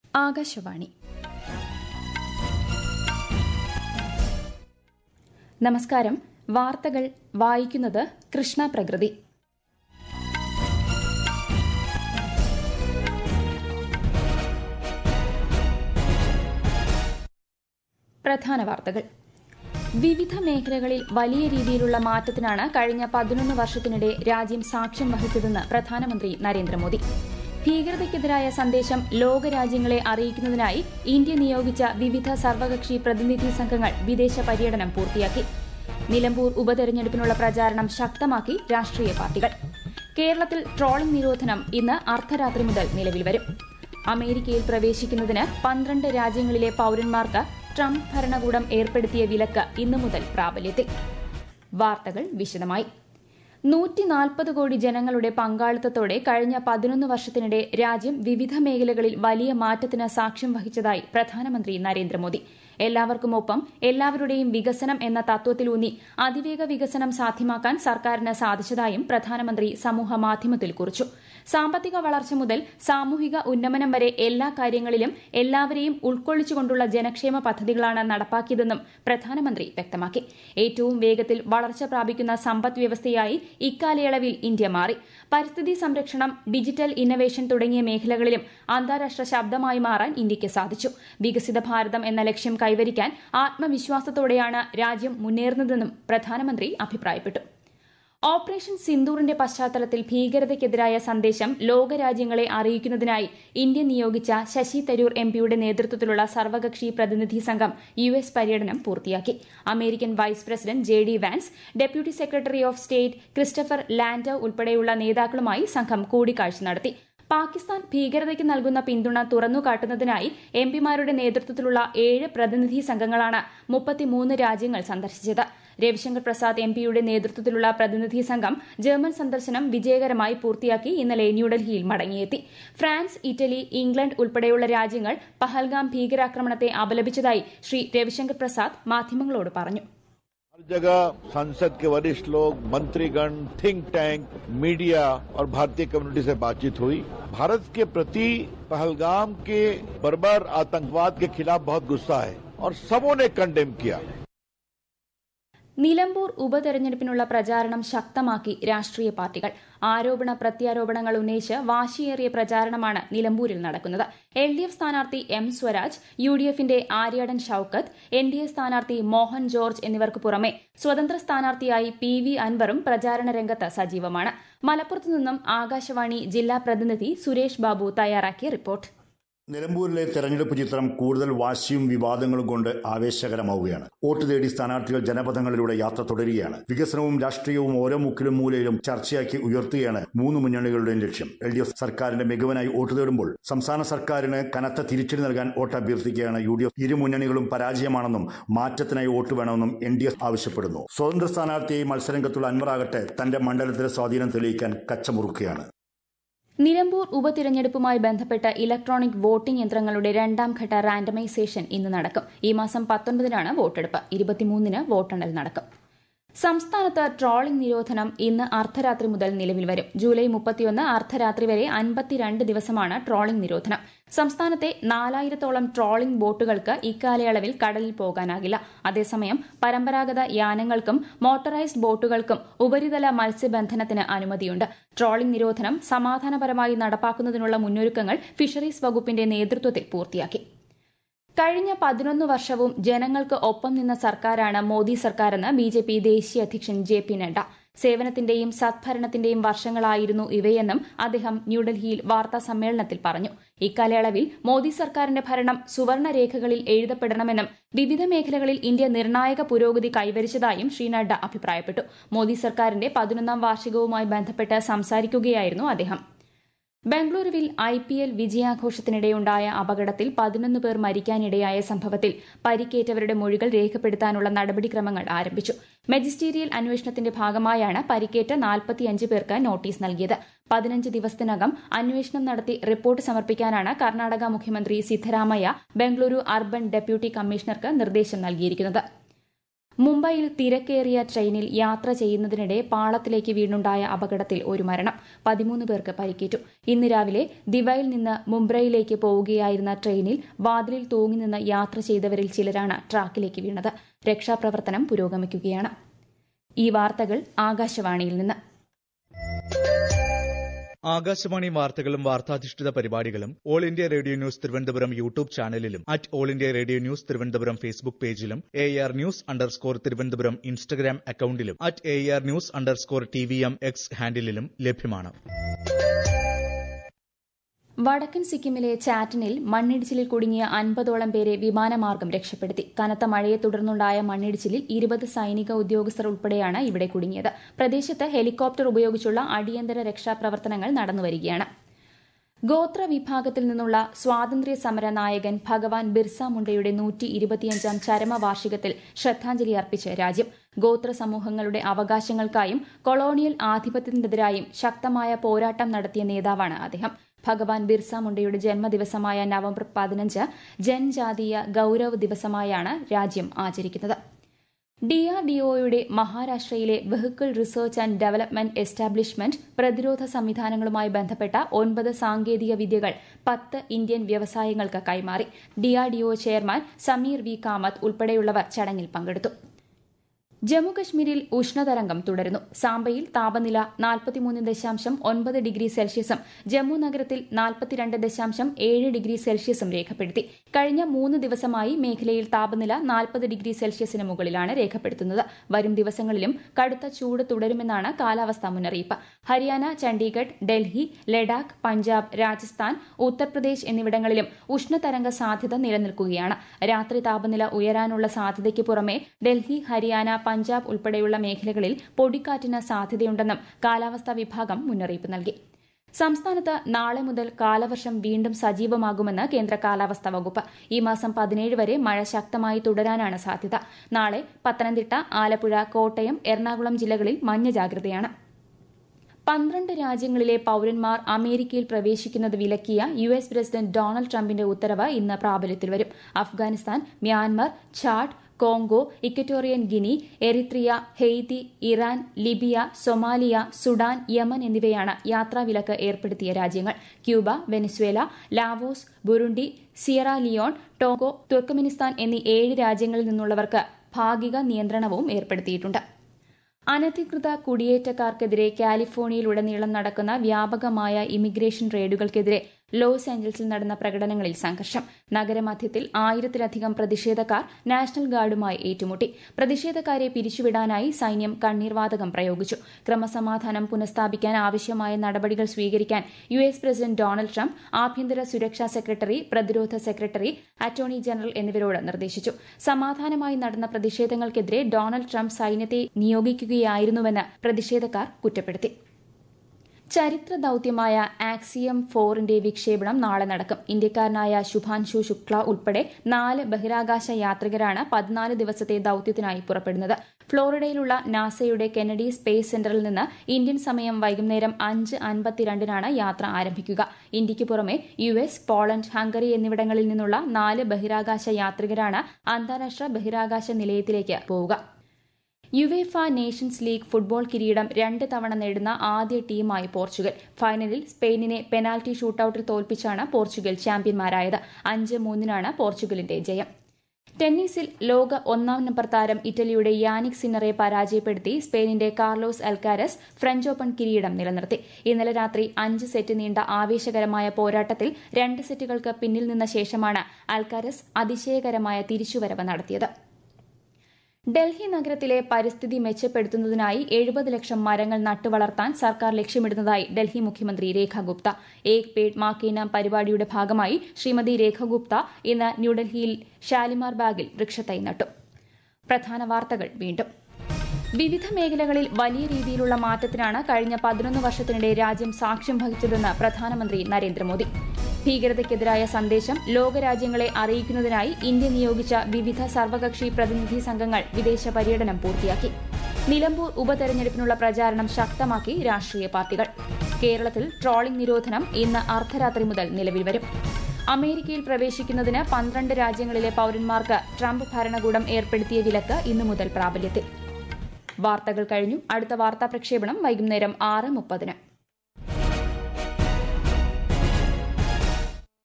ആകാശവാണി നമസ്കാരം വാർത്തകൾ വായിക്കുന്നത് കൃഷ്ണ പ്രകൃതി പ്രധാന വാർത്തകൾ വിവിധ മേഖലകളിൽ വലിയ രീതിയിലുള്ള മാറ്റത്തിനാണ് കഴിഞ്ഞ പതിനൊന്ന് വർഷത്തിനിടെ രാജ്യം സാക്ഷ്യം വഹിച്ചതെന്ന് പ്രധാനമന്ത്രി നരേന്ദ്രമോദി ഭീകരതയ്ക്കെതിരായ സന്ദേശം ലോകരാജ്യങ്ങളെ അറിയിക്കുന്നതിനായി ഇന്ത്യ നിയോഗിച്ച വിവിധ സർവകക്ഷി പ്രതിനിധി സംഘങ്ങൾ വിദേശ പര്യടനം പൂർത്തിയാക്കി നിലമ്പൂർ ഉപതെരഞ്ഞെടുപ്പിനുള്ള പ്രചാരണം ശക്തമാക്കി രാഷ്ട്രീയ പാർട്ടികൾ കേരളത്തിൽ ട്രോളിംഗ് നിരോധനം ഇന്ന് അർദ്ധരാത്രി മുതൽ നിലവിൽ വരും അമേരിക്കയിൽ പ്രവേശിക്കുന്നതിന് പന്ത്രണ്ട് രാജ്യങ്ങളിലെ പൌരന്മാർക്ക് ട്രംപ് ഭരണകൂടം ഏർപ്പെടുത്തിയ വിലക്ക് ഇന്നു മുതൽ പ്രാബല്യത്തിൽ വാർത്തകൾ വിശദമായി നൂറ്റി നാൽപ്പത് കോടി ജനങ്ങളുടെ പങ്കാളിത്തത്തോടെ കഴിഞ്ഞ പതിനൊന്ന് വർഷത്തിനിടെ രാജ്യം വിവിധ മേഖലകളിൽ വലിയ മാറ്റത്തിന് സാക്ഷ്യം വഹിച്ചതായി പ്രധാനമന്ത്രി നരേന്ദ്രമോദി എല്ലാവർക്കുമൊപ്പം എല്ലാവരുടെയും വികസനം എന്ന തത്വത്തിലൂന്നി അതിവേഗ വികസനം സാധ്യമാക്കാൻ സർക്കാരിന് സാധിച്ചതായും പ്രധാനമന്ത്രി സമൂഹ മാധ്യമത്തിൽ കുറിച്ചു സാമ്പത്തിക വളർച്ച മുതൽ സാമൂഹിക ഉന്നമനം വരെ എല്ലാ കാര്യങ്ങളിലും എല്ലാവരെയും ഉൾക്കൊള്ളിച്ചുകൊണ്ടുള്ള ജനക്ഷേമ പദ്ധതികളാണ് നടപ്പാക്കിയതെന്നും പ്രധാനമന്ത്രി വ്യക്തമാക്കി ഏറ്റവും വേഗത്തിൽ വളർച്ച പ്രാപിക്കുന്ന സമ്പദ് വ്യവസ്ഥയായി ഇക്കാലയളവിൽ ഇന്ത്യ മാറി പരിസ്ഥിതി സംരക്ഷണം ഡിജിറ്റൽ ഇന്നവേഷൻ തുടങ്ങിയ മേഖലകളിലും അന്താരാഷ്ട്ര ശബ്ദമായി മാറാൻ ഇന്ത്യയ്ക്ക് സാധിച്ചു വികസിത ഭാരതം എന്ന ലക്ഷ്യം കൈവരിക്കാൻ ആത്മവിശ്വാസത്തോടെയാണ് രാജ്യം മുന്നേറുന്നതെന്നും പ്രധാനമന്ത്രി അഭിപ്രായപ്പെട്ടു ഓപ്പറേഷൻ സിന്ദൂറിന്റെ പശ്ചാത്തലത്തിൽ ഭീകരതയ്ക്കെതിരായ സന്ദേശം ലോകരാജ്യങ്ങളെ അറിയിക്കുന്നതിനായി ഇന്ത്യ നിയോഗിച്ച ശശി തരൂർ എംപിയുടെ നേതൃത്വത്തിലുള്ള സർവകക്ഷി പ്രതിനിധി സംഘം യു എസ് പര്യടനം പൂർത്തിയാക്കി American vice president J D Vance deputy secretary of state Christopher Landau ഉൾപ്പെടെയുള്ള നേതാക്കളുമായി സംഘം കൂടിക്കാഴ്ച നടത്തി പാകിസ്ഥാൻ ഭീകരതയ്ക്ക് നൽകുന്ന പിന്തുണ തുറന്നുകാട്ടുന്നതിനായി എംപിമാരുടെ നേതൃത്വത്തിലുള്ള ഏഴ് പ്രതിനിധി സംഘങ്ങളാണ് മുപ്പത്തിമൂന്ന് രാജ്യങ്ങൾ സന്ദർശിച്ചത് രവിശങ്കർ പ്രസാദ് എംപിയുടെ നേതൃത്വത്തിലുള്ള പ്രതിനിധി സംഘം ജർമ്മൻ സന്ദർശനം വിജയകരമായി പൂർത്തിയാക്കി ഇന്നലെ ന്യൂഡൽഹിയിൽ മടങ്ങിയെത്തി ഫ്രാൻസ് ഇറ്റലി ഇംഗ്ലണ്ട് ഉൾപ്പെടെയുള്ള രാജ്യങ്ങൾ പഹൽഗാം ഭീകരാക്രമണത്തെ അപലപിച്ചതായി ശ്രീ രവിശങ്കർ പ്രസാദ് മാധ്യമങ്ങളോട് പറഞ്ഞു हर जगह संसद के वरिष्ठ लोग मंत्रीगण थिंक टैंक मीडिया और भारतीय कम्युनिटी से बातचीत हुई भारत के प्रति पहलगाम के बर्बर आतंकवाद के खिलाफ बहुत गुस्सा है और सबों ने कंडेम किया നിലമ്പൂർ ഉപതെരഞ്ഞെടുപ്പിനുള്ള പ്രചാരണം ശക്തമാക്കി രാഷ്ട്രീയ പാർട്ടികൾ ആരോപണ പ്രത്യാരോപണങ്ങൾ ഉന്നയിച്ച് വാശിയേറിയ പ്രചാരണമാണ് നിലമ്പൂരിൽ നടക്കുന്നത് എൽ ഡി എഫ് സ്ഥാനാർത്ഥി എം സ്വരാജ് യു ഡി എഫിന്റെ Aryadan Shoukath N D A സ്ഥാനാർത്ഥി മോഹൻ ജോർജ് എന്നിവർക്ക് പുറമെ സ്വതന്ത്ര സ്ഥാനാർത്ഥിയായി പി വി അൻവറും പ്രചാരണ രംഗത്ത് സജീവമാണ് മലപ്പുറത്തു നിന്നും ആകാശവാണി ജില്ലാ പ്രതിനിധി സുരേഷ് ബാബു തയ്യാറാക്കിയ റിപ്പോർട്ട് നിലമ്പൂരിലെ തെരഞ്ഞെടുപ്പ് ചിത്രം കൂടുതൽ വാശിയും വിവാദങ്ങളും കൊണ്ട് ആവേശകരമാവുകയാണ് വോട്ട് തേടി സ്ഥാനാർത്ഥികൾ ജനപഥങ്ങളിലൂടെ യാത്ര തുടരുകയാണ് വികസനവും രാഷ്ട്രീയവും ഓരോ മുക്കിലും മൂലയിലും ചർച്ചയാക്കി ഉയർത്തുകയാണ് മൂന്ന് മുന്നണികളുടെയും ലക്ഷ്യം എൽ ഡി എഫ് സർക്കാരിന്റെ മികവിനായി വോട്ട് തേടുമ്പോൾ സംസ്ഥാന സർക്കാരിന് കനത്ത തിരിച്ചടി നൽകാൻ വോട്ട് അഭ്യർത്ഥിക്കുകയാണ് യു ഡി എഫ് ഇരു മുന്നണികളും പരാജയമാണെന്നും മാറ്റത്തിനായി വോട്ട് വേണമെന്നും എൻ ഡി എഫ് ആവശ്യപ്പെടുന്നു സ്വതന്ത്ര സ്ഥാനാർത്ഥിയായി മത്സരരംഗത്തുള്ള അൻവറാകട്ടെ തന്റെ മണ്ഡലത്തിലെ സ്വാധീനം തെളിയിക്കാൻ കച്ചമുറുക്കുകയാണ് നിലമ്പൂർ ഉപതിരഞ്ഞെടുപ്പുമായി ബന്ധപ്പെട്ട് ഇലക്ട്രോണിക് വോട്ടിംഗ് യന്ത്രങ്ങളുടെ രണ്ടാം ഘട്ട റാൻഡമൈസേഷൻ ഇന്ന് നടക്കും ഈ മാസം പത്തൊൻപതിനാണ് വോട്ടെടുപ്പ് ഇരുപത്തിമൂന്നിന് വോട്ടെണ്ണൽ നടക്കും സംസ്ഥാനത്ത് ട്രോളിംഗ് നിരോധനം ഇന്ന് അർദ്ധരാത്രി മുതൽ നിലവിൽ വരും ജൂലൈ മുപ്പത്തിയൊന്ന് അർദ്ധരാത്രി വരെ അൻപത്തിരണ്ട് ദിവസമാണ് ട്രോളിംഗ് നിരോധനം സംസ്ഥാനത്തെ നാലായിരത്തോളം ട്രോളിംഗ് ബോട്ടുകൾക്ക് ഇക്കാലയളവിൽ കടലിൽ പോകാനാകില്ല അതേസമയം പരമ്പരാഗത യാനങ്ങൾക്കും മോട്ടോറൈസ്ഡ് ബോട്ടുകൾക്കും ഉപരിതല മത്സ്യബന്ധനത്തിന് അനുമതിയുണ്ട് ട്രോളിംഗ് നിരോധനം സമാധാനപരമായി നടപ്പാക്കുന്നതിനുള്ള മുന്നൊരുക്കങ്ങൾ ഫിഷറീസ് വകുപ്പിന്റെ നേതൃത്വത്തിൽ പൂർത്തിയാക്കി കഴിഞ്ഞ പതിനൊന്ന് വർഷവും ജനങ്ങൾക്ക് ഒപ്പം നിന്ന സർക്കാരാണ് മോദി സർക്കാരെന്ന് ബി ജെ പി ദേശീയ അധ്യക്ഷൻ ജെ പി നഡ്ഡ സേവനത്തിന്റെയും സദ്ഭരണത്തിന്റെയും വർഷങ്ങളായിരുന്നു ഇവയെന്നും അദ്ദേഹം ന്യൂഡൽഹിയിൽ വാർത്താ സമ്മേളനത്തിൽ പറഞ്ഞു ഇക്കാലയളവിൽ മോദി സർക്കാരിന്റെ ഭരണം സുവർണരേഖകളിൽ എഴുതപ്പെടണമെന്നും വിവിധ മേഖലകളിൽ ഇന്ത്യ നിർണായക പുരോഗതി കൈവരിച്ചതായും ശ്രീ നഡ്ഡ അഭിപ്രായപ്പെട്ടു മോദി സർക്കാരിന്റെ പതിനൊന്നാം വാർഷികവുമായി ബന്ധപ്പെട്ട് സംസാരിക്കുകയായിരുന്നു അദ്ദേഹം ബംഗളൂരുവിൽ ഐ പി എൽ വിജയാഘോഷത്തിനിടെയുണ്ടായ അപകടത്തിൽ പതിനൊന്ന് പേർ മരിക്കാനിടയായ സംഭവത്തിൽ പരിക്കേറ്റവരുടെ മൊഴികൾ രേഖപ്പെടുത്താനുള്ള നടപടിക്രമങ്ങൾ ആരംഭിച്ചു മജിസ്റ്റീരിയൽ അന്വേഷണത്തിന്റെ ഭാഗമായാണ് പരിക്കേറ്റ നാൽപ്പത്തിയഞ്ച് പേർക്ക് നോട്ടീസ് നൽകിയത് പതിനഞ്ച് ദിവസത്തിനകം അന്വേഷണം നടത്തി റിപ്പോർട്ട് സമർപ്പിക്കാനാണ് കർണാടക മുഖ്യമന്ത്രി സിദ്ധരാമയ്യ ബംഗളൂരു അർബൻ ഡെപ്യൂട്ടി കമ്മീഷണർക്ക് നിർദ്ദേശം നൽകിയിരിക്കുന്നത് മുംബൈയിൽ തിരക്കേറിയ ട്രെയിനിൽ യാത്ര ചെയ്യുന്നതിനിടെ പാളത്തിലേക്ക് വീണുണ്ടായ അപകടത്തിൽ ഒരു മരണം പതിമൂന്ന് പേർക്ക് പരിക്കേറ്റു ഇന്ന് രാവിലെ ദിവയിൽ നിന്ന് മുംബ്രയിലേക്ക് പോവുകയായിരുന്ന ട്രെയിനിൽ വാതിലിൽ തൂങ്ങിനിന്ന് യാത്ര ചെയ്തവരിൽ ചിലരാണ് ട്രാക്കിലേക്ക് വീണത് രക്ഷാപ്രവർത്തനം പുരോഗമിക്കുകയാണ് ഈ വാർത്തകൾ ആകാശവാണിയിൽ നിന്ന് ആകാശവാണി വാർത്തകളും വാർത്താധിഷ്ഠിത പരിപാടികളും All India Radio news Thiruvananthapuram YouTube ചാനലിലും at All India Radio news Thiruvananthapuram Facebook പേജിലും A R news underscore Thiruvananthapuram Instagram അക്കൌണ്ടിലും at A R news underscore T V M X ഹാൻഡിലും ലഭ്യമാണ് വടക്കൻ സിക്കിമിലെ ചാറ്റനിൽ മണ്ണിടിച്ചിലിൽ കുടുങ്ങിയ അൻപതോളം പേരെ വിമാനമാർഗം രക്ഷപ്പെടുത്തി കനത്ത മഴയെ തുടർന്നുണ്ടായ മണ്ണിടിച്ചിലിൽ ഇരുപത് സൈനിക ഉദ്യോഗസ്ഥർ ഉൾപ്പെടെയാണ് ഇവിടെ കുടുങ്ങിയത് പ്രദേശത്ത് ഹെലികോപ്റ്റർ ഉപയോഗിച്ചുള്ള അടിയന്തര രക്ഷാപ്രവർത്തനങ്ങൾ നടന്നുവരികയാണ് ഗോത്ര വിഭാഗത്തിൽ നിന്നുള്ള സ്വാതന്ത്ര്യ സമര നായകൻ ഭഗവാൻ ബിർസ മുണ്ടയുടെ നൂറ്റി ഇരുപത്തിയഞ്ചാം ചരമവാർഷികത്തിൽ ശ്രദ്ധാഞ്ജലി അർപ്പിച്ച് രാജ്യം ഗോത്ര സമൂഹങ്ങളുടെ അവകാശങ്ങൾക്കായും കൊളോണിയൽ ആധിപത്യത്തിനെതിരായും ശക്തമായ പോരാട്ടം നടത്തിയ നേതാവാണ് അദ്ദേഹം ഭഗവാൻ ബിർസ മുണ്ടയുടെ ജന്മദിവസമായ നവംബർ പതിനഞ്ച് ജൻജാതീയ ഗൌരവ് ദിവസമായാണ് രാജ്യം ആചരിക്കുന്നത് ഡിആർഡിഒയുടെ മഹാരാഷ്ട്രയിലെ vehicle research and development establishment പ്രതിരോധ സംവിധാനങ്ങളുമായി ബന്ധപ്പെട്ട ഒൻപത് സാങ്കേതിക വിദ്യകൾ പത്ത് ഇന്ത്യൻ വ്യവസായങ്ങൾക്ക് കൈമാറി DRDO chairman Sameer V Kamath ഉൾപ്പെടെയുള്ളവർ ചടങ്ങിൽ പങ്കെടുത്തു ജമ്മുകശ്മീരിൽ ഉഷ്ണതരംഗം തുടരുന്നു സാമ്പയിൽ താപനില നാൽപ്പത്തിമൂന്ന് ദശാംശം ഒൻപത് ഡിഗ്രി സെൽഷ്യസും ജമ്മു നഗരത്തിൽ നാൽപ്പത്തിരണ്ട് ദശാംശം ഏഴ് ഡിഗ്രി സെൽഷ്യസും രേഖപ്പെടുത്തി കഴിഞ്ഞ മൂന്ന് ദിവസമായി മേഖലയിൽ താപനില നാൽപ്പത് ഡിഗ്രി സെൽഷ്യസിന് മുകളിലാണ് രേഖപ്പെടുത്തുന്നത് വരും ദിവസങ്ങളിലും കടുത്ത ചൂട് തുടരുമെന്നാണ് കാലാവസ്ഥാ മുന്നറിയിപ്പ് ഹരിയാന ചണ്ഡീഗഡ് ഡൽഹി ലഡാക്ക് പഞ്ചാബ് രാജസ്ഥാൻ ഉത്തർപ്രദേശ് എന്നിവിടങ്ങളിലും ഉഷ്ണതരംഗ സാധ്യത നിലനിൽക്കുകയാണ് രാത്രി താപനില ഉയരാനുള്ള സാധ്യതയ്ക്ക് പുറമെ ഡൽഹി ഹരിയാന പഞ്ചാബ് ഉൾപ്പെടെയുള്ള മേഖലകളിൽ പൊടിക്കാറ്റിന് സാധ്യതയുണ്ടെന്നും കാലാവസ്ഥാ വിഭാഗം മുന്നറിയിപ്പ് നൽകി സംസ്ഥാനത്ത് നാളെ മുതൽ കാലവർഷം വീണ്ടും സജീവമാകുമെന്ന് കേന്ദ്ര കാലാവസ്ഥാ വകുപ്പ് ഈ മാസം പതിനേഴ് വരെ മഴ ശക്തമായി തുടരാനാണ് സാധ്യത നാളെ പത്തനംതിട്ട ആലപ്പുഴ കോട്ടയം എറണാകുളം ജില്ലകളിൽ മഞ്ഞ ജാഗ്രതയാണ് പന്ത്രണ്ട് രാജ്യങ്ങളിലെ പൌരന്മാർ അമേരിക്കയിൽ പ്രവേശിക്കുന്നത് വിലക്കിയ യു എസ് പ്രസിഡന്റ് ഡൊണാൾഡ് ട്രംപിന്റെ ഉത്തരവ് ഇന്ന് പ്രാബല്യത്തിൽ വരും Afghanistan Myanmar Chad Congo Equatorial Guinea Eritrea Haiti Iran Libya Somalia Sudan Yemen എന്നിവയാണ് യാത്രാവിലക്ക് ഏർപ്പെടുത്തിയ രാജ്യങ്ങൾ Cuba Venezuela Laos Burundi Sierra Leone Togo Turkmenistan എന്നീ ഏഴ് രാജ്യങ്ങളിൽ നിന്നുള്ളവർക്ക് ഭാഗിക നിയന്ത്രണവും ഏർപ്പെടുത്തിയിട്ടുണ്ട് അനധികൃത കുടിയേറ്റക്കാർക്കെതിരെ കാലിഫോർണിയയിലുടനീളം നടക്കുന്ന വ്യാപകമായ ഇമിഗ്രേഷൻ റെയ്ഡുകൾക്കെതിരെ ലോസ് ആഞ്ചൽസിൽ നടന്ന പ്രകടനങ്ങളിൽ സംഘർഷം നഗരമധ്യത്തിൽ ആയിരത്തിലധികം പ്രതിഷേധക്കാർ നാഷണൽ ഗാർഡുമായി ഏറ്റുമുട്ടി പ്രതിഷേധക്കാരെ പിരിച്ചുവിടാനായി സൈന്യം കണ്ണീർവാതകം പ്രയോഗിച്ചു ക്രമസമാധാനം പുനഃസ്ഥാപിക്കാൻ ആവശ്യമായ നടപടികൾ സ്വീകരിക്കാൻ U S president Donald Trump ആഭ്യന്തര സുരക്ഷാ സെക്രട്ടറി പ്രതിരോധ സെക്രട്ടറി അറ്റോർണി ജനറൽ എന്നിവരോട് നിർദ്ദേശിച്ചു സമാധാനമായി നടന്ന പ്രതിഷേധങ്ങൾക്കെതിരെ ഡൊണാൾഡ് ട്രംപ് സൈന്യത്തെ നിയോഗിക്കുകയായിരുന്നുവെന്ന് പ്രതിഷേധക്കാർ കുറ്റപ്പെടുത്തി ചരിത്ര ദൌത്യമായ ആക്സിയം ഫോറിന്റെ വിക്ഷേപണം നാളെ നടക്കും ഇന്ത്യക്കാരനായ ശുഭാൻശു ശുക്ല ഉൾപ്പെടെ നാല് ബഹിരാകാശ യാത്രികരാണ് പതിനാല് ദിവസത്തെ ദൌത്യത്തിനായി പുറപ്പെടുന്നത് ഫ്ലോറിഡയിലുള്ള നാസയുടെ കെനഡി സ്പേസ് സെന്ററിൽ നിന്ന് ഇന്ത്യൻ സമയം വൈകുന്നേരം അഞ്ച് അൻപത്തിരണ്ടിനാണ് യാത്ര ആരംഭിക്കുക ഇന്ത്യയ്ക്ക് പുറമെ യു എസ് പോളണ്ട് ഹംഗറി എന്നിവിടങ്ങളിൽ നിന്നുള്ള നാല് ബഹിരാകാശ യാത്രികരാണ് അന്താരാഷ്ട്ര ബഹിരാകാശ നിലയത്തിലേക്ക് പോവുക യുവേഫ നേഷൻസ് ലീഗ് ഫുട്ബോൾ കിരീടം രണ്ട് തവണ നേടുന്ന ആദ്യ ടീമായി പോർച്ചുഗൽ ഫൈനലിൽ സ്പെയിനിനെ പെനാൽറ്റി ഷൂട്ടൌട്ടിൽ തോൽപ്പിച്ചാണ് പോർച്ചുഗൽ ചാമ്പ്യന്മാരായത് അഞ്ച് മൂന്നിനാണ് പോർച്ചുഗലിന്റെ ജയം ടെന്നീസിൽ ലോക ഒന്നാം നമ്പർ താരം ഇറ്റലിയുടെ യാനിക് സിന്നറെ പരാജയപ്പെടുത്തി സ്പെയിനിന്റെ കാർലോസ് അൽക്കാരസ് ഫ്രഞ്ച് ഓപ്പൺ കിരീടം നിലനിർത്തി ഇന്നലെ രാത്രി അഞ്ച് സെറ്റ് നീണ്ട ആവേശകരമായ പോരാട്ടത്തിൽ രണ്ട് സെറ്റുകൾക്ക് പിന്നിൽ നിന്ന ശേഷമാണ് അൽക്കാരസ് അതിശയകരമായ തിരിച്ചുവരവ് നടത്തിയത് ഡൽഹി നഗരത്തിലെ പരിസ്ഥിതി മെച്ചപ്പെടുത്തുന്നതിനായി എഴുപത് ലക്ഷം മരങ്ങൾ നട്ടുവളർത്താൻ സർക്കാർ ലക്ഷ്യമിടുന്നതായി ഡൽഹി മുഖ്യമന്ത്രി രേഖ ഗുപ്ത ഏക് പേഡ് മാ കെ നാം പരിപാടിയുടെ ഭാഗമായി ശ്രീമതി രേഖ ഗുപ്ത ഇന്ന് ന്യൂഡൽഹിയിൽ ഷാലിമാർ ബാഗിൽ വൃക്ഷത്തൈ നട്ടു പ്രധാന വാർത്തകൾ വീണ്ടും വിവിധ മേഖലകളിൽ വലിയ രീതിയിലുള്ള മാറ്റത്തിനാണ് കഴിഞ്ഞ പതിനൊന്ന് വർഷത്തിനിടെ രാജ്യം സാക്ഷ്യം വഹിച്ചതെന്ന് പ്രധാനമന്ത്രി നരേന്ദ്രമോദി ഭീകരതയ്ക്കെതിരായ സന്ദേശം ലോകരാജ്യങ്ങളെ അറിയിക്കുന്നതിനായി ഇന്ത്യ നിയോഗിച്ച വിവിധ സർവകക്ഷി പ്രതിനിധി സംഘങ്ങൾ വിദേശ പര്യടനം പൂർത്തിയാക്കി നിലമ്പൂർ ഉപതെരഞ്ഞെടുപ്പിനുള്ള പ്രചാരണം ശക്തമാക്കി രാഷ്ട്രീയ പാർട്ടികൾ കേരളത്തിൽ ട്രോളിംഗ് നിരോധനം ഇന്ന് അർദ്ധരാത്രി മുതൽ നിലവിൽ വരും അമേരിക്കയിൽ പ്രവേശിക്കുന്നതിന് പന്ത്രണ്ട് രാജ്യങ്ങളിലെ പൌരന്മാർക്ക് ട്രംപ് ഭരണകൂടം ഏർപ്പെടുത്തിയ വിലക്ക് ഇന്നു മുതൽ പ്രാബല്യത്തിൽ വാർത്തകൾ കഴിഞ്ഞു അടുത്ത വാർത്താ പ്രക്ഷേപണം വൈകുന്നേരം ആറ് മുപ്പതിന്